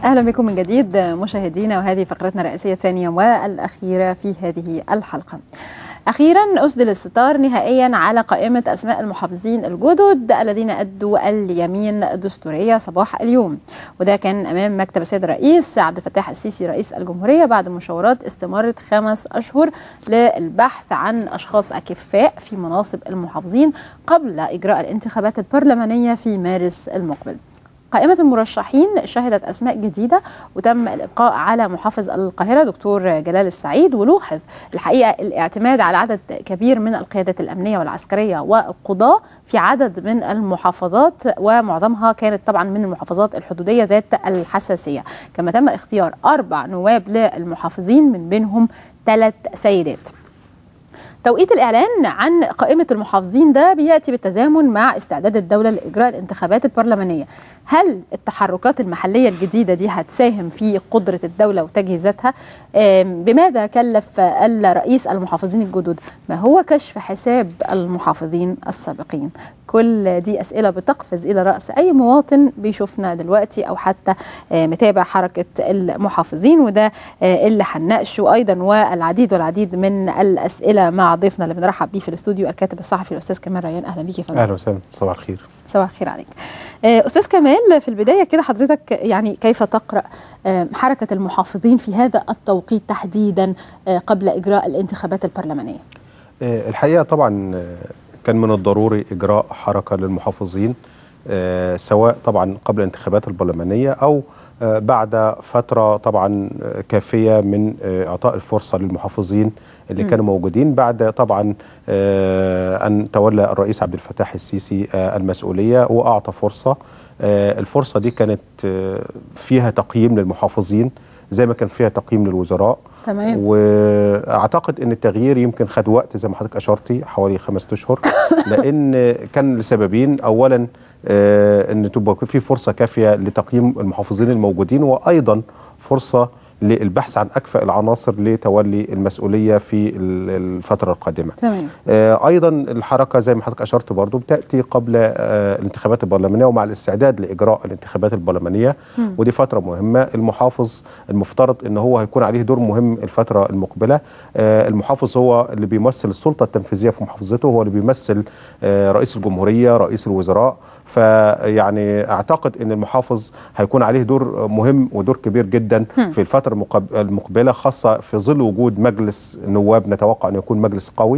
اهلا بكم من جديد مشاهدينا وهذه فقرتنا الرئيسيه الثانيه والاخيره في هذه الحلقه. اخيرا اسدل الستار نهائيا على قائمه اسماء المحافظين الجدد الذين ادوا اليمين الدستوريه صباح اليوم وده كان امام مكتب السيد الرئيس عبد الفتاح السيسي رئيس الجمهوريه بعد مشاورات استمرت خمس اشهر للبحث عن اشخاص اكفاء في مناصب المحافظين قبل اجراء الانتخابات البرلمانيه في مارس المقبل. قائمة المرشحين شهدت أسماء جديدة وتم الإبقاء على محافظ القاهرة دكتور جلال السعيد ولوحظ الحقيقة الاعتماد على عدد كبير من القيادات الأمنية والعسكرية والقضاة في عدد من المحافظات ومعظمها كانت طبعا من المحافظات الحدودية ذات الحساسية كما تم اختيار أربع نواب للمحافظين من بينهم ثلاث سيدات توقيت الإعلان عن قائمة المحافظين ده بيأتي بالتزامن مع استعداد الدولة لإجراء الانتخابات البرلمانية هل التحركات المحلية الجديدة دي هتساهم في قدرة الدولة وتجهيزاتها بماذا كلف الرئيس المحافظين الجدد ما هو كشف حساب المحافظين السابقين كل دي أسئلة بتقفز إلى رأس أي مواطن بيشوفنا دلوقتي أو حتى متابع حركة المحافظين وده اللي هنناقشه أيضا والعديد والعديد من الأسئلة مع ضيفنا اللي بنرحب بيه في الاستوديو الكاتب الصحفي الأستاذ كمال ريان أهلا بيك يا فندم أهلا وسهلا صباح الخير صباح الخير عليك أستاذ كمال في البداية كده حضرتك يعني كيف تقرأ حركة المحافظين في هذا التوقيت تحديدا قبل إجراء الانتخابات البرلمانية الحقيقة طبعا كان من الضروري إجراء حركة للمحافظين سواء طبعا قبل الانتخابات البرلمانية أو بعد فترة طبعا كافية من إعطاء الفرصة للمحافظين اللي م. كانوا موجودين بعد طبعا أن تولى الرئيس عبد الفتاح السيسي المسؤولية وأعطى فرصة الفرصة دي كانت فيها تقييم للمحافظين زي ما كان فيها تقييم للوزراء تمام واعتقد ان التغيير يمكن خد وقت زي ما حضرتك اشرتي حوالي خمسة اشهر لان كان لسببين اولا آه ان تبقى في فرصه كافيه لتقييم المحافظين الموجودين وايضا فرصه للبحث عن اكفأ العناصر لتولي المسؤوليه في الفتره القادمه. تمام. آه ايضا الحركه زي ما حضرتك اشرت برضو بتاتي قبل آه الانتخابات البرلمانيه ومع الاستعداد لاجراء الانتخابات البرلمانيه م. ودي فتره مهمه المحافظ المفترض ان هو هيكون عليه دور مهم الفتره المقبله آه المحافظ هو اللي بيمثل السلطه التنفيذيه في محافظته هو اللي بيمثل آه رئيس الجمهوريه رئيس الوزراء فيعني اعتقد ان المحافظ هيكون عليه دور مهم ودور كبير جدا في الفتره المقبله خاصه في ظل وجود مجلس نواب نتوقع ان يكون مجلس قوي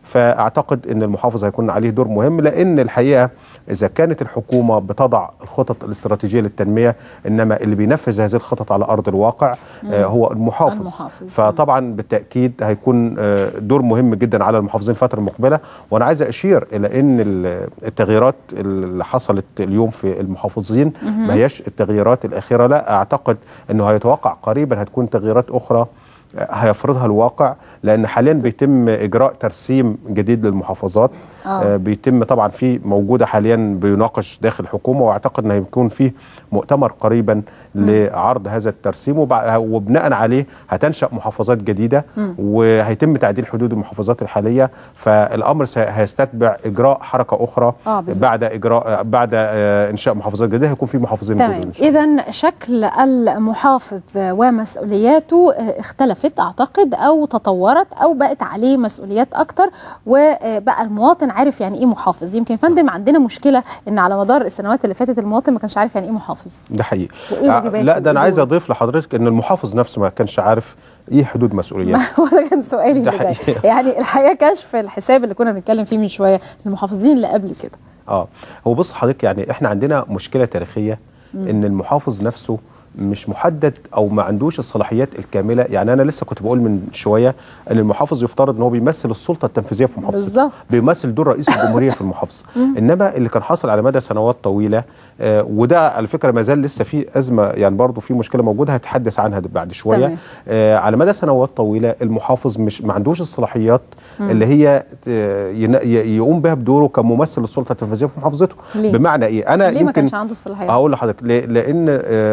فاعتقد ان المحافظ هيكون عليه دور مهم لان الحقيقه اذا كانت الحكومه بتضع الخطط الاستراتيجيه للتنميه انما اللي بينفذ هذه الخطط على ارض الواقع آه هو المحافظ, المحافظ. فطبعا بالتاكيد هيكون آه دور مهم جدا على المحافظين الفتره المقبله وانا عايز اشير الى ان التغييرات اللي حصلت اليوم في المحافظين ما هياش التغييرات الاخيره لا اعتقد انه هيتوقع قريبا هتكون تغييرات اخرى هيفرضها الواقع لان حاليا بيتم اجراء ترسيم جديد للمحافظات آه. آه بيتم طبعا في موجوده حاليا بيناقش داخل الحكومه واعتقد ان هيكون فيه مؤتمر قريبا م. لعرض هذا الترسيم وبناء عليه هتنشا محافظات جديده م. وهيتم تعديل حدود المحافظات الحاليه فالامر هيستتبع اجراء حركه اخرى آه بعد اجراء بعد آه انشاء محافظات جديده هيكون في محافظين تمام اذا شكل المحافظ ومسؤولياته اختلفت اعتقد او تطورت او بقت عليه مسؤوليات اكتر وبقى المواطن عارف يعني ايه محافظ يمكن فندم عندنا مشكله ان على مدار السنوات اللي فاتت المواطن ما كانش عارف يعني ايه محافظ ده حقيقي وايه واجباته لا ده انا عايز اضيف لحضرتك ان المحافظ نفسه ما كانش عارف ايه حدود مسؤولياته هو ده كان سؤالي ده اللي جاي حقيقي. يعني الحقيقه كشف الحساب اللي كنا بنتكلم فيه من شويه المحافظين اللي قبل كده اه هو بص حضرتك يعني احنا عندنا مشكله تاريخيه ان المحافظ نفسه مش محدد او ما عندوش الصلاحيات الكامله يعني انا لسه كنت بقول من شويه ان المحافظ يفترض ان هو بيمثل السلطه التنفيذيه في محافظته بالظبط. بيمثل دور رئيس الجمهوريه في المحافظه انما اللي كان حاصل على مدى سنوات طويله آه وده على فكره ما زال لسه في ازمه يعني برضه في مشكله موجوده هتحدث عنها بعد شويه تمام. آه على مدى سنوات طويله المحافظ مش ما عندوش الصلاحيات اللي هي آه، ين- ي- يقوم بها بدوره كممثل للسلطه التنفيذيه في محافظته ليه؟ بمعنى ايه انا ليه ما يمكن كانش عنده الصلاحيات هقول لحضرتك ليه؟ لان آه، يعني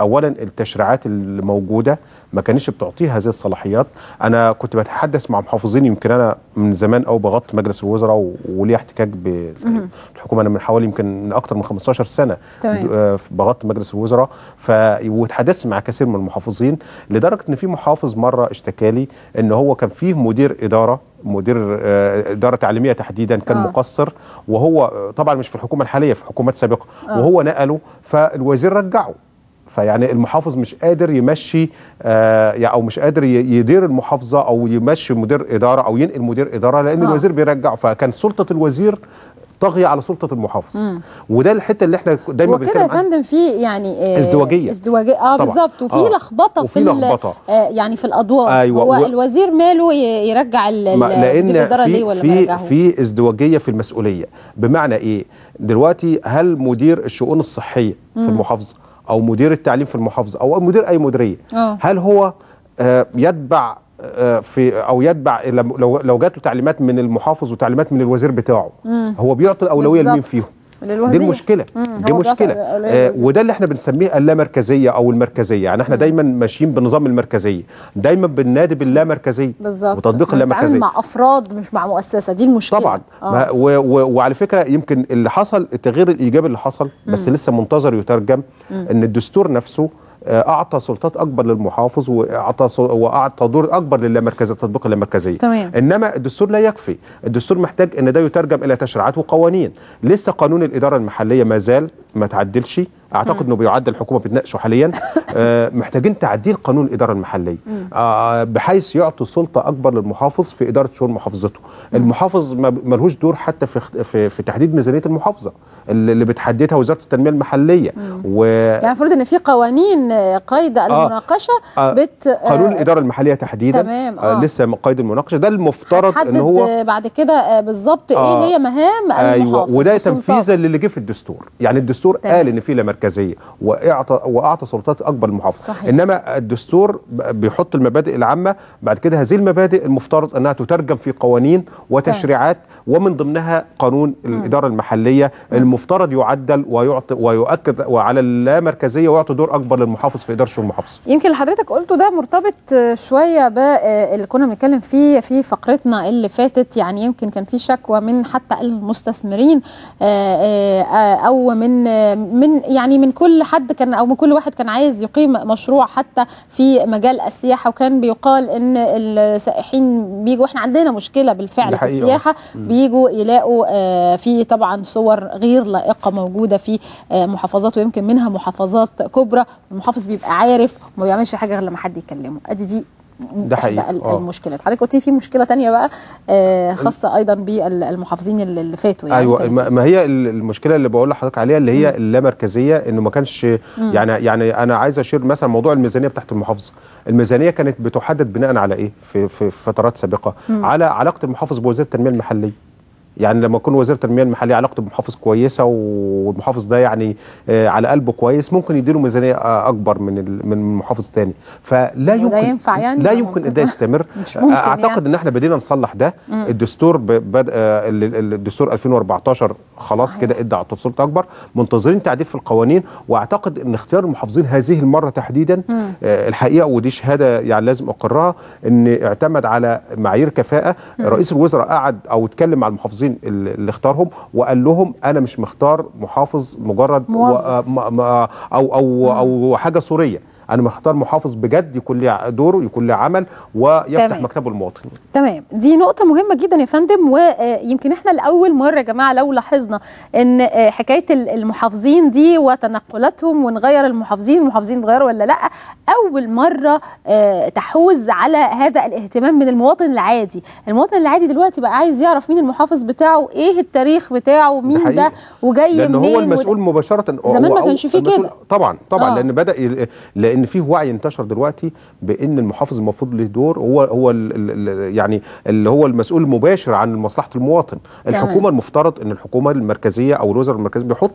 اولا التشريعات الموجوده ما كانتش بتعطيه هذه الصلاحيات انا كنت بتحدث مع محافظين يمكن انا من زمان او بغطي مجلس الوزراء و- وليه احتكاك بالحكومه انا من حوالي يمكن من اكتر من 15 سنه تمام. آه، بغطي مجلس الوزراء ف واتحدثت مع كثير من المحافظين لدرجه ان في محافظ مره اشتكى لي ان هو كان فيه مدير اداره مدير آه، اداره تعليميه تحديدا كان آه. آه. مقصر وهو آه، طبعا مش في الحكومه الحاليه في حكومات سابقه آه. آه. وهو نقله فالوزير رجعه فيعني المحافظ مش قادر يمشي آه يعني او مش قادر ي- يدير المحافظه او يمشي مدير اداره او ينقل مدير اداره لان آه. آه. الوزير بيرجعه فكان سلطه الوزير طاغيه على سلطه المحافظ مم. وده الحته اللي احنا دايما وكده يا بنتكلم عنها. فندم في يعني آه، ازدواجية. ازدواجيه اه طبعاً. بالظبط وفي آه. لخبطه وفي في ال- لخبطة. آه يعني في الادوار أيوة، هو و- الوزير ماله ي- يرجع ال- ما- ال- مدير لان الاداره ليه في ولا ما في يرجعه في ازدواجيه في المسؤوليه بمعنى ايه دلوقتي هل مدير الشؤون الصحيه في المحافظه او مدير التعليم في المحافظه او مدير اي مديريه آه. هل هو آه، يتبع آه، في او يتبع لو لو- لو جات له تعليمات من المحافظ وتعليمات من الوزير بتاعه هو بيعطي الاولويه لمين بالظبط. فيهم للوزير دي المشكله مم، دي هو بيعطي مشكله الأولوية آه للوزير. وده اللي احنا بنسميه اللامركزيه او المركزيه يعني احنا دايما ماشيين بنظام المركزيه دايما بننادي باللامركزيه بالظبط وتطبيق إحنا بنتعامل اللامركزيه مع افراد مش مع مؤسسه دي المشكله طبعا آه. ما و و وعلى فكره يمكن اللي حصل التغيير الايجابي اللي حصل بس لسه منتظر يترجم ان الدستور نفسه آه، اعطى سلطات اكبر للمحافظ واعطى سل- واعطى دور اكبر للامركزيه تطبيق اللامركزيه تمام. انما الدستور لا يكفي الدستور محتاج ان ده يترجم الى تشريعات وقوانين لسه قانون الاداره المحليه ما زال ما تعدلش اعتقد انه بيعدل الحكومه بتناقشه حاليا آه محتاجين تعديل قانون الاداره المحليه آه بحيث يعطي سلطه اكبر للمحافظ في اداره شؤون محافظته المحافظ ما- ملهوش دور حتى في اخت- في, في تحديد ميزانيه المحافظه اللي اللي بتحددها وزاره التنميه المحليه و يعني المفروض ان في قوانين آه، قيد المناقشه آه، بت قانون آه، الاداره المحليه تحديدا تمام، آه. لسه من قيد المناقشه ده المفترض ان هتحدد هو آه، بعد كده آه، بالظبط آه. ايه هي مهام ايوه المحافظ وده وسلطاته. تنفيذا للي جه في الدستور يعني الدستور تمام. قال ان في لا مركزيه واعطى واعطى سلطات اكبر للمحافظ صحيح. انما الدستور ب- بيحط المبادئ العامه بعد كده هذه المبادئ المفترض انها تترجم في قوانين وتشريعات ومن ضمنها قانون الاداره المحليه المفترض يعدل ويعطي ويؤكد وعلى اللامركزيه ويعطي دور اكبر للمحافظ في اداره شؤون المحافظه يمكن اللي حضرتك قلته ده مرتبط آه، شويه باللي كنا بنتكلم فيه في فقرتنا اللي فاتت يعني يمكن كان في شكوى من حتى المستثمرين آه، آه، آه، او من آه، من يعني من كل حد كان او من كل واحد كان عايز يقيم مشروع حتى في مجال السياحه وكان بيقال ان السائحين بيجوا احنا عندنا مشكله بالفعل ده في حقيقي، آه. السياحه بيجوا يلاقوا آه، في طبعا صور غير لائقه موجوده في آه، محافظات ويمكن منها محافظات كبرى المحافظ بيبقى عارف وما بيعملش حاجه غير لما حد يكلمه ادي دي ده إحدى حقيقي، ال- آه. المشكلات حضرتك قلت لي في مشكله تانية بقى آه، خاصه ايضا بالمحافظين اللي اللي فاتوا يعني ايوه كانت ما ما هي ال- المشكله اللي بقول لحضرتك عليها اللي هي اللامركزيه انه ما كانش يعني يعني انا عايز اشير مثلا موضوع الميزانيه بتاعت المحافظه الميزانيه كانت بتحدد بناء على ايه في في في فترات سابقه على علاقه المحافظ بوزير التنميه المحليه يعني لما يكون وزير التنميه المحليه علاقته بمحافظ كويسه والمحافظ ده يعني آه على قلبه كويس ممكن يديله ميزانيه آه اكبر من ال- من محافظ تاني فلا وده يمكن ينفع يعني؟ لا ولا يمكن ممكن؟ ان ده يستمر مش ممكن اعتقد يعني. ان احنا بدينا نصلح ده الدستور ب- بدا آه، ال- ال- الدستور 2014 خلاص صحيح. كده ادى عطى سلطه اكبر منتظرين تعديل في القوانين واعتقد ان اختيار المحافظين هذه المره تحديدا آه، الحقيقه ودي شهاده يعني لازم اقرها ان اعتمد على معايير كفاءه رئيس الوزراء قعد او اتكلم مع المحافظين اللي اللي اختارهم وقال لهم انا مش مختار محافظ مجرد موظف. و- م- م- او او او حاجه صوريه انا مختار محافظ بجد يكون له دوره يكون له عمل ويفتح تمام. مكتبه المواطن تمام دي نقطة مهمة جدا يا فندم ويمكن احنا لأول مرة يا جماعة لو لاحظنا ان آه، حكاية ال- المحافظين دي وتنقلاتهم ونغير المحافظين المحافظين اتغيروا ولا لا أول مرة آه، تحوز على هذا الاهتمام من المواطن العادي المواطن العادي دلوقتي بقى عايز يعرف مين المحافظ بتاعه ايه التاريخ بتاعه مين حقيقي. ده وجاي لان منين هو وده- المسؤول مباشره زمان هو ما أو كانش فيه المسؤول- كده. طبعا طبعا آه. لان بدا ي- لان فيه وعي انتشر دلوقتي بان المحافظ المفروض له دور هو هو ال ال يعني اللي هو المسؤول المباشر عن مصلحه المواطن تمام. الحكومه المفترض ان الحكومه المركزيه او الوزراء المركزيه بيحطوا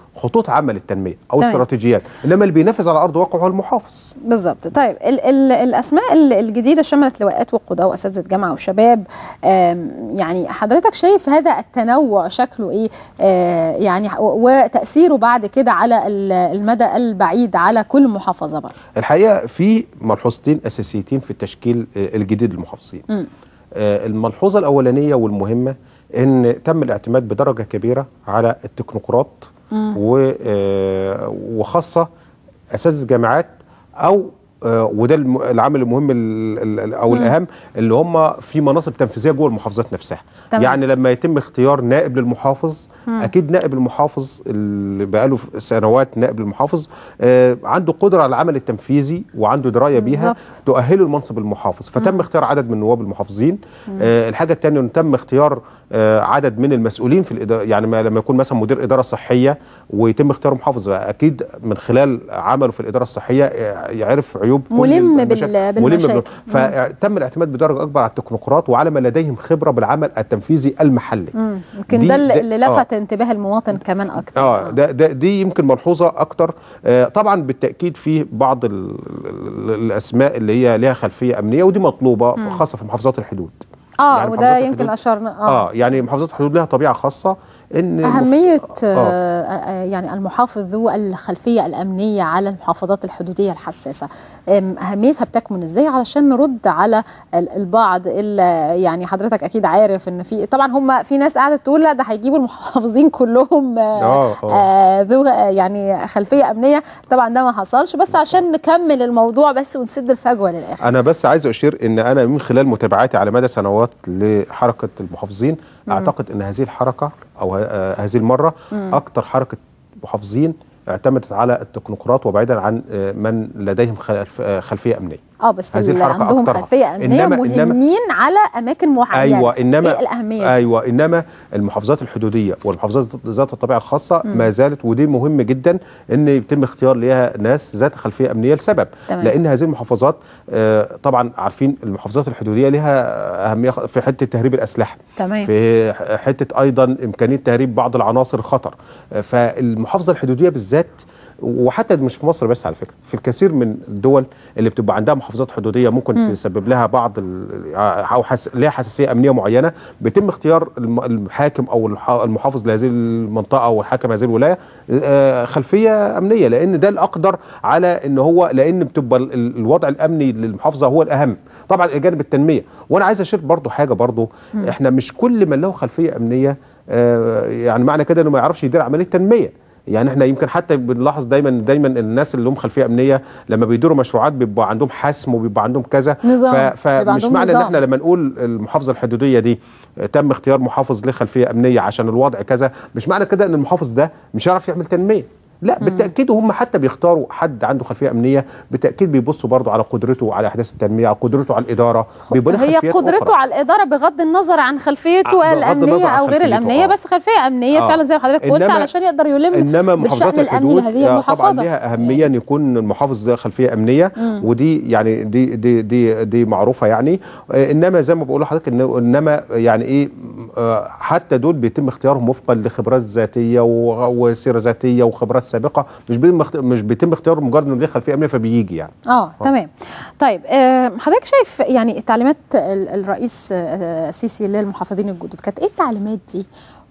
خطوط عمل التنميه او تمام. استراتيجيات انما اللي بينفذ على ارض الواقع هو المحافظ بالظبط طيب ال ال الاسماء ال- الجديده شملت لواءات وقضاء واساتذه جامعه وشباب آم، يعني حضرتك شايف هذا التنوع شكله ايه آه، يعني و- وتاثيره بعد كده على ال- المدى البعيد على كل محافظه بقى الحقيقه في ملحوظتين اساسيتين في التشكيل آه، الجديد للمحافظين مم. آه، الملحوظه الاولانيه والمهمه ان تم الاعتماد بدرجه كبيره على التكنوقراط مم. و- آه، وخاصه اساتذه جامعات او آه، وده الم- العامل المهم ال- ال- او مم. الاهم اللي هم في مناصب تنفيذيه جوه المحافظات نفسها تمام. يعني لما يتم اختيار نائب للمحافظ اكيد نائب المحافظ اللي بقاله في سنوات نائب المحافظ آه، عنده قدره على العمل التنفيذي وعنده درايه بيها بالظبط. تؤهله لمنصب المحافظ فتم اختيار عدد من نواب المحافظين آه الحاجه الثانيه انه تم اختيار آه عدد من المسؤولين في الاداره يعني ما لما يكون مثلا مدير اداره صحيه ويتم اختياره محافظ اكيد من خلال عمله في الاداره الصحيه آه، يعرف عيوب كل ملم المشا- بال- ملم بالمشاكل. بال- فتم الاعتماد بدرجه اكبر على التكنوقراط وعلى من لديهم خبره بالعمل التنفيزي المحلي مم. يمكن دي- ده اللي ده- اللي آه. لفت انتباه المواطن كمان اكتر اه ده, ده دي يمكن ملحوظه اكتر آه طبعا بالتاكيد في بعض ال ال الاسماء اللي هي لها خلفيه امنيه ودي مطلوبه في- خاصه في محافظات الحدود اه يعني وده محافظات يمكن الحدود- اشرنا اه, آه يعني محافظات الحدود لها طبيعه خاصه ان أهمية المفت- آه. آه. آه يعني المحافظ ذو الخلفية الأمنية على المحافظات الحدودية الحساسة آم، أهميتها بتكمن إزاي علشان نرد على ال- البعض اللي يعني حضرتك أكيد عارف إن في طبعا هم في ناس قاعدة تقول لا ده هيجيبوا المحافظين كلهم آه آه، آه. آه ذو آه، يعني خلفية أمنية طبعا ده ما حصلش بس عشان نكمل الموضوع بس ونسد الفجوة للآخر انا بس عايز اشير ان انا من خلال متابعتي على مدى سنوات لحركه المحافظين اعتقد ان هذه الحركه او ه- آه هذه المره اكتر حركه محافظين اعتمدت على التكنوقراط وبعيدا عن آه، من لديهم خلف- آه، خلفيه امنيه اه بس هذه اللي الحركة عندهم أكترها. خلفية أمنية إنما- إنما- مهمين على أماكن معينة ايوه انما إيه الأهمية دي؟ ايوه انما المحافظات الحدوديه والمحافظات ذات الطبيعه الخاصه ما زالت ودي مهم جدا ان يتم اختيار ليها ناس ذات خلفيه امنيه لسبب تمام. لان هذه المحافظات آه طبعا عارفين المحافظات الحدوديه لها اهميه خ- في حته تهريب الاسلحه تمام في ح- حته ايضا امكانيه تهريب بعض العناصر الخطر آه، فالمحافظه الحدوديه بالذات وحتى مش في مصر بس على فكره في الكثير من الدول اللي بتبقى عندها محافظات حدوديه ممكن مم. تسبب لها بعض ال- او حس... لها حساسيه امنيه معينه بيتم اختيار الم- الحاكم او الح- المحافظ لهذه المنطقه او الحاكم هذه الولايه آه، خلفيه امنيه لان ده الاقدر على ان هو لان بتبقى ال- ال- الوضع الامني للمحافظه هو الاهم طبعا جانب التنميه وانا عايز اشير برضو حاجه برضو احنا مش كل من له خلفيه امنيه آه، يعني معنى كده انه ما يعرفش يدير عمليه تنميه يعني احنا يمكن حتى بنلاحظ دايما دايما الناس اللي هم خلفيه امنيه لما بيديروا مشروعات بيبقى عندهم حسم وبيبقى عندهم كذا نظام. ف- بيبقى فمش عندهم معنى ان نظام. احنا لما نقول المحافظه الحدوديه دي آه، تم اختيار محافظ له خلفيه امنيه عشان الوضع كذا مش معنى كده ان المحافظ ده مش هيعرف يعمل تنميه لا بالتاكيد هم حتى بيختاروا حد عنده خلفيه امنيه بالتاكيد بيبصوا برضه على قدرته على احداث التنميه على قدرته على الاداره بيبقى له هي خلفيات قدرته أخرى. على الاداره بغض النظر عن خلفيته بغض الامنيه النظر عن او غير خلفيته، الامنيه آه. بس خلفيه امنيه آه. فعلا زي ما حضرتك قلت إنما- علشان يقدر يلم انما محافظات بالشأن الامني الحدود لهذه آه، المحافظه طبعا ليها اهميه ان يكون المحافظ ده خلفيه امنيه مم. ودي يعني دي دي دي دي معروفه يعني آه، انما زي ما بقول لحضرتك إن انما يعني ايه آه، حتى دول بيتم اختيارهم وفقا لخبرات ذاتيه و- وسيره ذاتيه وخبرات سابقه مش بيتم اخت- مش بيتم اختياره مجرد انه ليه خلفيه امنيه فبيجي يعني اه تمام طيب آه، حضرتك شايف يعني تعليمات ال- الرئيس آه، السيسي للمحافظين الجدد كانت ايه التعليمات دي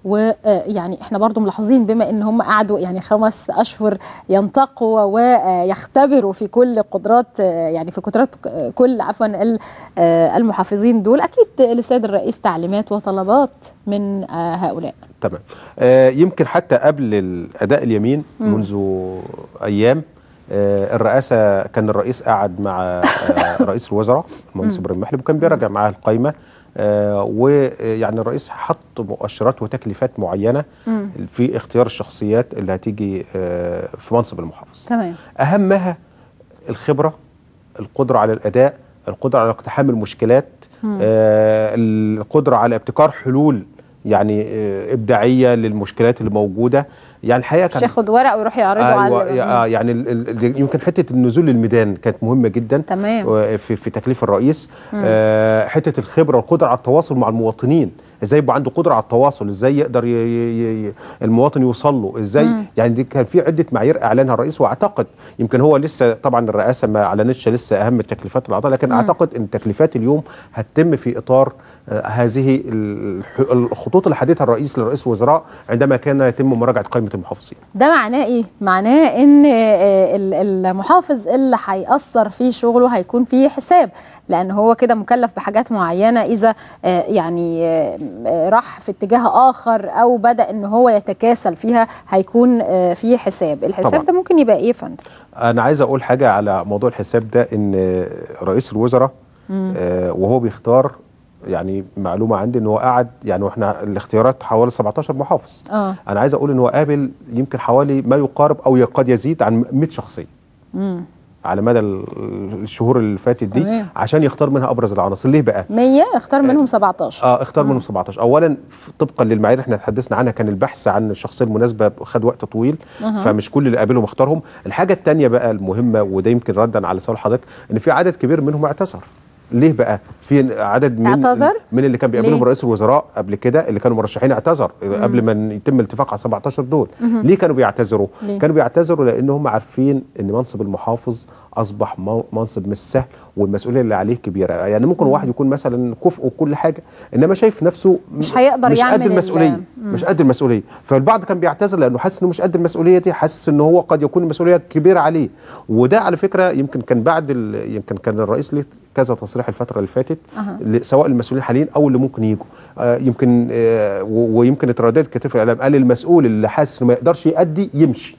ويعني احنا برضو ملاحظين بما ان هم قعدوا يعني خمس اشهر ينتقوا ويختبروا في كل قدرات آه، يعني في قدرات ك- كل عفوا ال- آه، المحافظين دول اكيد للسيد الرئيس تعليمات وطلبات من آه، هؤلاء تمام آه يمكن حتى قبل الاداء اليمين مم. منذ ايام آه الرئاسه كان الرئيس قاعد مع آه رئيس الوزراء المهندس مم. ابراهيم محلب وكان بيراجع معاه القائمه آه ويعني الرئيس حط مؤشرات وتكليفات معينه مم. في اختيار الشخصيات اللي هتيجي آه في منصب المحافظ تمام اهمها الخبره القدره على الاداء القدره على اقتحام المشكلات مم. آه القدره على ابتكار حلول يعني آه ابداعيه للمشكلات اللي موجوده يعني الحقيقه مش كان ياخد ورق ويروح يعرضه ايوه على آه يعني ال- ال- يمكن حته النزول للميدان كانت مهمه جدا تمام. و- في في تكليف الرئيس آه حته الخبره والقدره على التواصل مع المواطنين ازاي يبقى عنده قدره على التواصل ازاي يقدر ي ي ي المواطن يوصل له ازاي يعني دي كان في عده معايير اعلنها الرئيس واعتقد يمكن هو لسه طبعا الرئاسه ما اعلنتش لسه اهم التكليفات الاعضاء لكن اعتقد ان التكليفات اليوم هتتم في اطار آه هذه الح- الخطوط اللي حددها الرئيس لرئيس الوزراء عندما كان يتم مراجعه قائمه المحافظين ده معناه ايه؟ معناه ان آه، ال- المحافظ اللي هيأثر في شغله هيكون فيه حساب لان هو كده مكلف بحاجات معينه اذا آه، يعني آه، آه، راح في اتجاه اخر او بدا ان هو يتكاسل فيها هيكون آه، فيه حساب، الحساب طبعاً. ده ممكن يبقى ايه يا فندم؟ انا عايز اقول حاجه على موضوع الحساب ده ان رئيس الوزراء آه وهو بيختار يعني معلومه عندي ان هو قعد يعني واحنا الاختيارات حوالي 17 محافظ اه انا عايز اقول ان هو قابل يمكن حوالي ما يقارب او قد يزيد عن 100 شخصيه امم على مدى ال- الشهور اللي فاتت دي تمام. عشان يختار منها ابرز العناصر ليه بقى 100 اختار منهم 17 اه اختار منهم 17 اولا ف- طبقا للمعايير اللي احنا تحدثنا عنها كان البحث عن الشخصيه المناسبه خد وقت طويل أها. فمش كل اللي قابلهم اختارهم الحاجه الثانيه بقى المهمه وده يمكن ردا على سؤال حضرتك ان في عدد كبير منهم اعتذر ليه بقى في عدد من اعتذر؟ من اللي كان بيقابلهم ليه؟ رئيس الوزراء قبل كده اللي كانوا مرشحين اعتذر قبل ما يتم الاتفاق على 17 دول ليه كانوا بيعتذروا ليه؟ كانوا بيعتذروا لان هم عارفين ان منصب المحافظ اصبح مو- منصب مش سهل والمسؤوليه اللي عليه كبيره يعني ممكن واحد يكون مثلا كفء وكل حاجه انما شايف نفسه مش هيقدر مش يعمل قد ال- المسؤوليه مش قد المسؤوليه فالبعض كان بيعتذر لانه حاسس انه مش قد المسؤوليه دي حاسس ان هو قد يكون المسؤوليه كبيره عليه وده على فكره يمكن كان بعد ال... يمكن كان الرئيس ليه كذا تصريح الفتره اللي فاتت أها. ل- سواء المسؤولين الحاليين او اللي ممكن يجوا آه يمكن آه و- ويمكن اترددت كتير في الاعلام قال المسؤول اللي حاسس انه ما يقدرش يأدي يمشي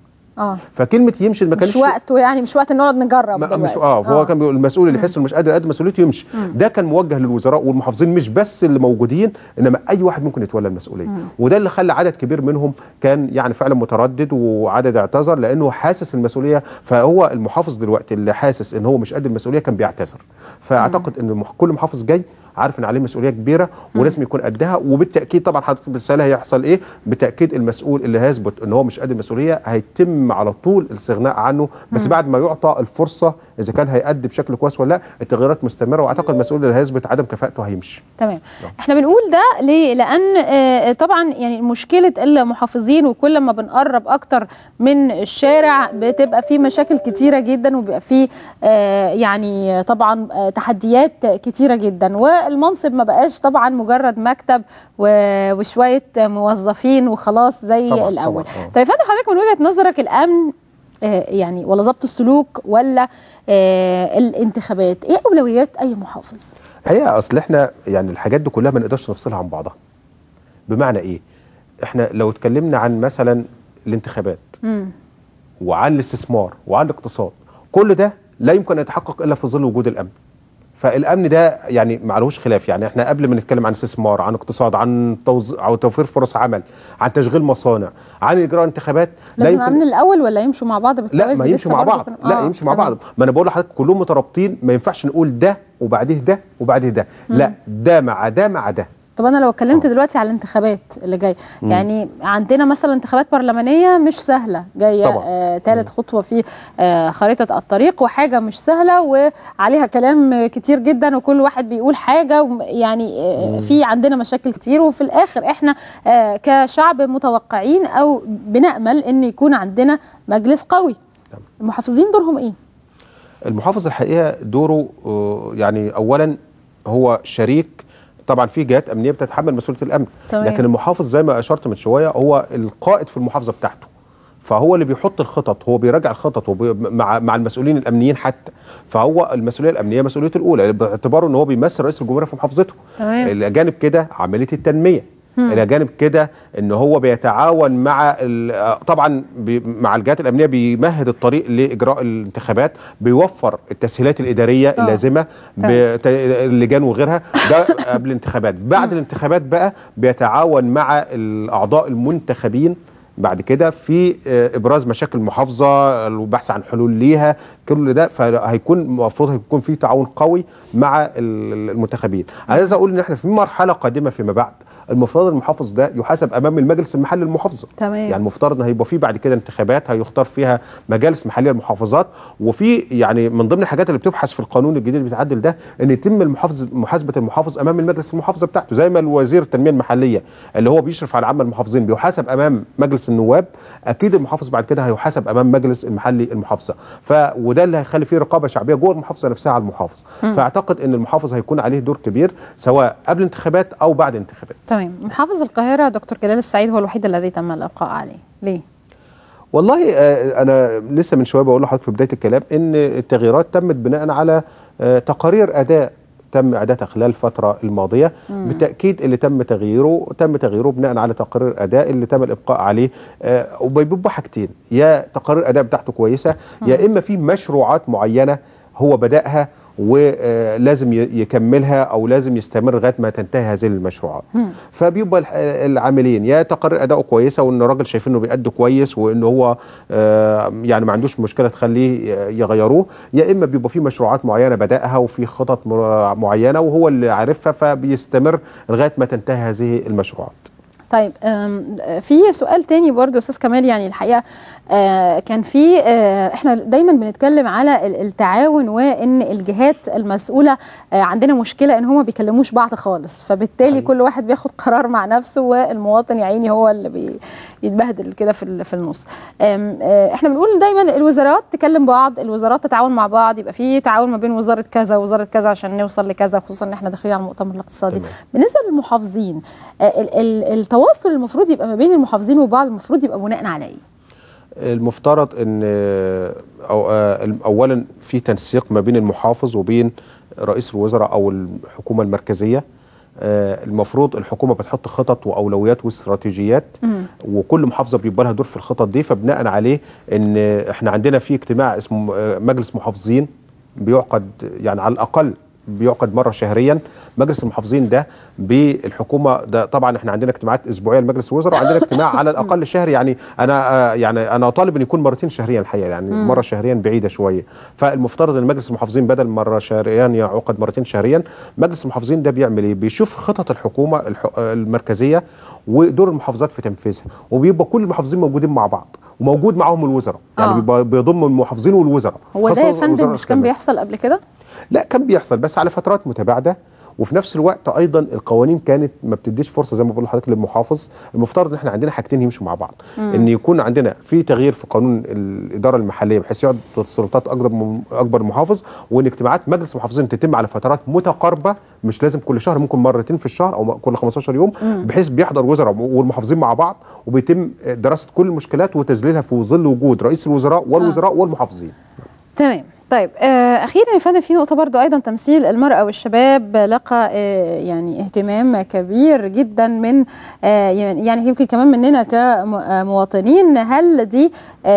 اه فكلمه يمشي ما كانش مش وقته يعني مش وقت نقعد نجرب ما دلوقتي مش اه فهو كان بيقول المسؤول اللي يحس انه مش قادر يقدم مسؤوليته يمشي ده كان موجه للوزراء والمحافظين مش بس اللي موجودين انما اي واحد ممكن يتولى المسؤوليه وده اللي خلى عدد كبير منهم كان يعني فعلا متردد وعدد اعتذر لانه حاسس المسؤوليه فهو المحافظ دلوقتي اللي حاسس ان هو مش قد المسؤوليه كان بيعتذر فاعتقد ان المح- كل محافظ جاي عارف ان عليه مسؤوليه كبيره ولازم يكون قدها وبالتاكيد طبعا حضرتك بتسالها هيحصل ايه بالتاكيد المسؤول اللي هيثبت ان هو مش قد المسؤوليه هيتم على طول الاستغناء عنه بس بعد ما يعطى الفرصه اذا كان هيأدي بشكل كويس ولا لا التغييرات مستمره واعتقد المسؤول اللي هيثبت عدم كفاءته هيمشي تمام احنا بنقول ده ليه لان آه، طبعا يعني مشكله المحافظين وكل ما بنقرب اكتر من الشارع بتبقى في مشاكل كتيره جدا وبيبقى في آه، يعني طبعا آه، تحديات كتيره جدا والمنصب ما بقاش طبعا مجرد مكتب و- وشويه موظفين وخلاص زي طبعاً، الاول طبعاً، آه. طيب فندم حضرتك من وجهه نظرك الامن آه، يعني ولا ضبط السلوك ولا آه، الانتخابات ايه اولويات اي محافظ الحقيقه اصل احنا يعني الحاجات دي كلها ما نقدرش نفصلها عن بعضها بمعنى ايه احنا لو اتكلمنا عن مثلا الانتخابات مم. وعن الاستثمار وعن الاقتصاد كل ده لا يمكن ان يتحقق الا في ظل وجود الامن فالامن ده يعني معلوش خلاف يعني احنا قبل ما نتكلم عن استثمار عن اقتصاد عن توز... او توفير فرص عمل عن تشغيل مصانع عن اجراء انتخابات لا لازم يمكن امن الاول ولا يمشوا مع بعض بالتوازي لا ما يمشوا لسه مع برضه بعض كن- لا آه، يمشوا مع تمام. بعض ما انا بقول لحضرتك كلهم مترابطين ما ينفعش نقول ده وبعديه ده وبعديه ده لا ده مع ده مع ده طب انا لو اتكلمت دلوقتي على الانتخابات اللي جايه يعني عندنا مثلا انتخابات برلمانيه مش سهله جايه طبعاً. آه ثالث خطوه في آه خريطه الطريق وحاجه مش سهله وعليها كلام كتير جدا وكل واحد بيقول حاجه وم- يعني آه في عندنا مشاكل كتير وفي الاخر احنا آه كشعب متوقعين او بنامل ان يكون عندنا مجلس قوي المحافظين دورهم ايه المحافظ الحقيقه دوره آه، يعني اولا هو شريك طبعا في جهات امنيه بتتحمل مسؤوليه الامن تمام. لكن المحافظ زي ما اشرت من شويه هو القائد في المحافظه بتاعته فهو اللي بيحط الخطط هو بيراجع الخطط وبي مع مع المسؤولين الامنيين حتى فهو المسؤوليه الامنيه مسؤوليته الاولى باعتباره ان هو بيمثل رئيس الجمهوريه في محافظته تمام. الى جانب كده عمليه التنميه الى جانب كده ان هو بيتعاون مع ال- آه، طبعا بي مع الجهات الامنيه بيمهد الطريق لاجراء الانتخابات بيوفر التسهيلات الاداريه آه. اللازمه تمام. بت- اللجان وغيرها ده قبل الانتخابات بعد الانتخابات بقى بيتعاون مع الاعضاء المنتخبين بعد كده في آه، ابراز مشاكل المحافظه البحث عن حلول ليها كل ده فهيكون المفروض هيكون في تعاون قوي مع ال- المنتخبين عايز اقول ان احنا في مرحله قادمه فيما بعد المفترض المحافظ ده يحاسب امام المجلس المحلي للمحافظه تمام. يعني المفترض ان هيبقى في بعد كده انتخابات هيختار فيها مجالس محليه للمحافظات وفي يعني من ضمن الحاجات اللي بتبحث في القانون الجديد اللي بيتعدل ده ان يتم المحافظ محاسبه المحافظ امام المجلس المحافظه بتاعته زي ما الوزير التنميه المحليه اللي هو بيشرف على عمل المحافظين بيحاسب امام مجلس النواب اكيد المحافظ بعد كده هيحاسب امام مجلس المحلي المحافظه ف وده اللي هيخلي فيه رقابه شعبيه جوه المحافظه نفسها على المحافظ فاعتقد ان المحافظ هيكون عليه دور كبير سواء قبل انتخابات او بعد انتخابات تمام محافظ القاهره دكتور جلال السعيد هو الوحيد الذي تم الابقاء عليه ليه والله آه، انا لسه من شويه بقول لحضرتك في بدايه الكلام ان التغييرات تمت بناء على آه، تقارير اداء تم اعدادها خلال الفتره الماضيه بالتاكيد اللي تم تغييره تم تغييره بناء على تقارير اداء اللي تم الابقاء عليه آه، وبيبقى حاجتين يا تقارير اداء بتاعته كويسه يا اما في مشروعات معينه هو بداها ولازم يكملها او لازم يستمر لغايه ما تنتهي هذه المشروعات فبيبقى الح- العاملين يا تقارير اداؤه كويسه وان الراجل شايفين انه بيأدي كويس وان هو آه، يعني ما عندوش مشكله تخليه يغيروه يا اما بيبقى في مشروعات معينه بداها وفي خطط مر- معينه وهو اللي عارفها فبيستمر لغايه ما تنتهي هذه المشروعات طيب أم، في سؤال تاني برضو استاذ كمال يعني الحقيقه آه، كان في آه، احنا دايما بنتكلم على ال- التعاون وان الجهات المسؤوله آه، عندنا مشكله ان هم ما بيكلموش بعض خالص فبالتالي أيوة. كل واحد بياخد قرار مع نفسه والمواطن يا عيني هو اللي بي- بيتبهدل كده في ال- في النص أم، آه، احنا بنقول دايما الوزارات تكلم بعض الوزارات تتعاون مع بعض يبقى في تعاون ما بين وزاره كذا ووزاره كذا عشان نوصل لكذا خصوصا ان احنا داخلين على المؤتمر الاقتصادي تمام. بالنسبه للمحافظين آه، ال- ال- التواصل المفروض يبقى ما بين المحافظين وبعض المفروض يبقى بناء على ايه المفترض ان أو آه، اولا في تنسيق ما بين المحافظ وبين رئيس الوزراء او الحكومه المركزيه آه، المفروض الحكومه بتحط خطط واولويات واستراتيجيات وكل محافظه بيبقى لها دور في الخطط دي فبناء عليه ان احنا عندنا في اجتماع اسمه آه، مجلس محافظين بيعقد يعني على الاقل بيعقد مره شهريا مجلس المحافظين ده بالحكومه ده طبعا احنا عندنا اجتماعات اسبوعيه لمجلس الوزراء وعندنا اجتماع على الاقل شهري يعني انا آه، يعني انا طالب ان يكون مرتين شهريا الحقيقه يعني مره شهريا بعيده شويه فالمفترض ان مجلس المحافظين بدل مره شهريا يعقد مرتين شهريا مجلس المحافظين ده بيعمل ايه بيشوف خطط الحكومه الح- المركزيه ودور المحافظات في تنفيذها وبيبقى كل المحافظين موجودين مع بعض وموجود معاهم الوزراء يعني آه. بيبقى بيضم المحافظين والوزراء هو ده خاصة يا فندم وزراء مش كان كمان. بيحصل قبل كده لا كان بيحصل بس على فترات متباعده وفي نفس الوقت ايضا القوانين كانت ما بتديش فرصه زي ما بقول لحضرتك للمحافظ المفترض ان احنا عندنا حاجتين يمشوا مع بعض ان يكون عندنا في تغيير في قانون الاداره المحليه بحيث يقعد السلطات اكبر من اكبر محافظ وان اجتماعات مجلس المحافظين تتم على فترات متقاربه مش لازم كل شهر ممكن مرتين في الشهر او كل 15 يوم بحيث بيحضر وزراء والمحافظين مع بعض وبيتم دراسه كل المشكلات وتذليلها في ظل وجود رئيس الوزراء والوزراء والمحافظين تمام طيب آه اخيرا يا فندم في نقطه برضو ايضا تمثيل المراه والشباب لقى آه يعني اهتمام كبير جدا من آه يعني يمكن كمان مننا كمواطنين هل دي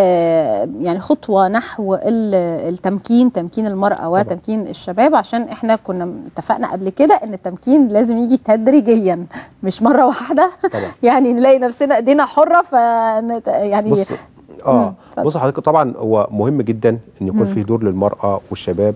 آه يعني خطوه نحو ال- التمكين تمكين المراه وتمكين الشباب عشان احنا كنا اتفقنا قبل كده ان التمكين لازم يجي تدريجيا مش مره واحده طبعا. يعني نلاقي نفسنا ايدينا حره ف يعني بص مم، اه اتفضل. بص حضرتك طبعا هو مهم جدا ان يكون في دور للمراه والشباب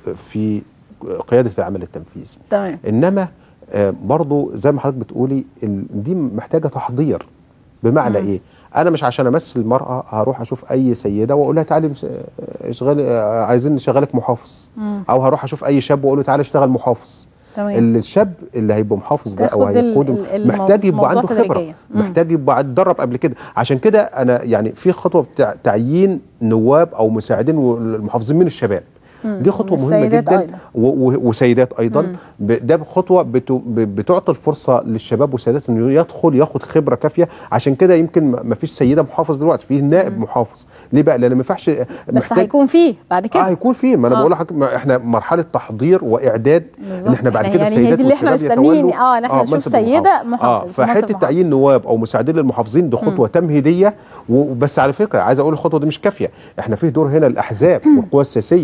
في قياده العمل التنفيذي تمام انما آه، برضو زي ما حضرتك بتقولي ال- دي محتاجه تحضير بمعنى ايه انا مش عشان امثل المراه هروح اشوف اي سيده واقول لها تعالي مش- آه، اشغلي آه، عايزين نشغلك محافظ مم. او هروح اشوف اي شاب واقول له تعالى اشتغل محافظ تمام الشاب اللي هيبقى محافظ ده او تاخد ال- هيقوده ال- المو- محتاج يبقى موضوع عنده خبره تدريجية. مم. محتاج يبقى اتدرب قبل كده عشان كده انا يعني في خطوه بتاع تعيين نواب او مساعدين المحافظين من الشباب دي خطوه مهمه والسيدات جدا أيضا. و- و- وسيدات ايضا ب- ده خطوه بتو- ب- بتعطي الفرصه للشباب والسيدات انه يدخل ياخد خبره كافيه عشان كده يمكن ما فيش سيده محافظ دلوقتي في نائب محافظ ليه بقى لان ما ينفعش بس هيكون فيه بعد اه كده هيكون في ما انا آه. بقول لحضرتك ما احنا مرحله تحضير واعداد بالظبط. ان احنا بعد إحنا كده يعني السيدات هي دي اللي إحنا والشباب مستنيين. يتولوا- آه، إن إحنا نشوف منصب سيدة المحافظ. محافظ، اه في فحته منصب تعيين نواب او مساعدين للمحافظين دي خطوه تمهيديه وبس على فكره عايز اقول الخطوه دي مش كافيه احنا في دور هنا الاحزاب والقوى السياسيه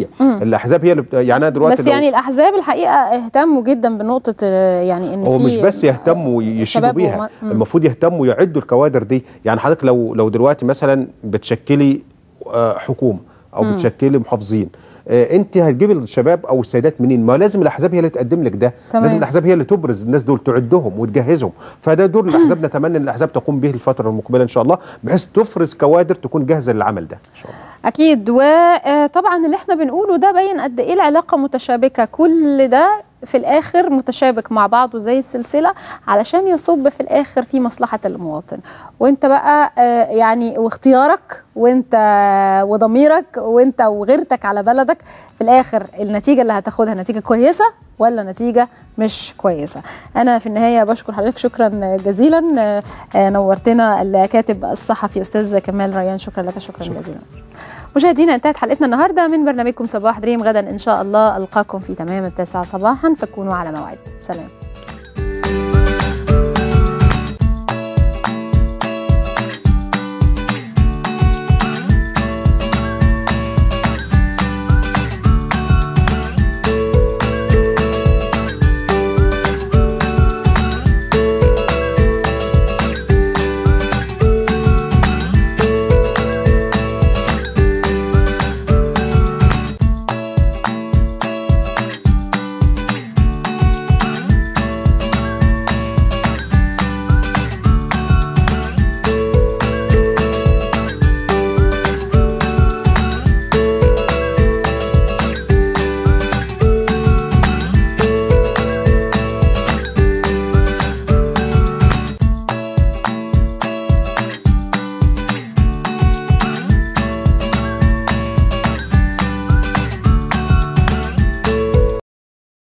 الاحزاب هي اللي بت... يعني انا دلوقتي بس لو- يعني الاحزاب الحقيقه اهتموا جدا بنقطه آه، يعني ان هو في مش بس يهتموا يشيدوا شباب بيها ومر- مم. المفروض يهتموا يعدوا الكوادر دي يعني حضرتك لو لو دلوقتي مثلا بتشكلي آه، حكومه او مم. بتشكلي محافظين آه، انت هتجيب الشباب او السيدات منين ما لازم الاحزاب هي اللي تقدم لك ده تمام. لازم الاحزاب هي اللي تبرز الناس دول تعدهم وتجهزهم فده دور الاحزاب نتمنى ان الاحزاب تقوم به الفتره المقبله ان شاء الله بحيث تفرز كوادر تكون جاهزه للعمل ده ان شاء الله اكيد وطبعا اللي احنا بنقوله ده باين قد ايه العلاقه متشابكه كل ده في الاخر متشابك مع بعضه زي السلسله علشان يصب في الاخر في مصلحه المواطن وانت بقى آه، يعني واختيارك وانت وضميرك وانت وغيرتك على بلدك في الاخر النتيجه اللي هتاخدها نتيجه كويسه ولا نتيجه مش كويسه انا في النهايه بشكر حضرتك شكرا جزيلا آه، آه، نورتنا الكاتب الصحفي استاذ كمال ريان شكرا لك شكرا جزيلا مشاهدينا انتهت حلقتنا النهارده من برنامجكم صباح دريم غدا ان شاء الله القاكم في تمام التاسعه صباحا فكونوا على موعد سلام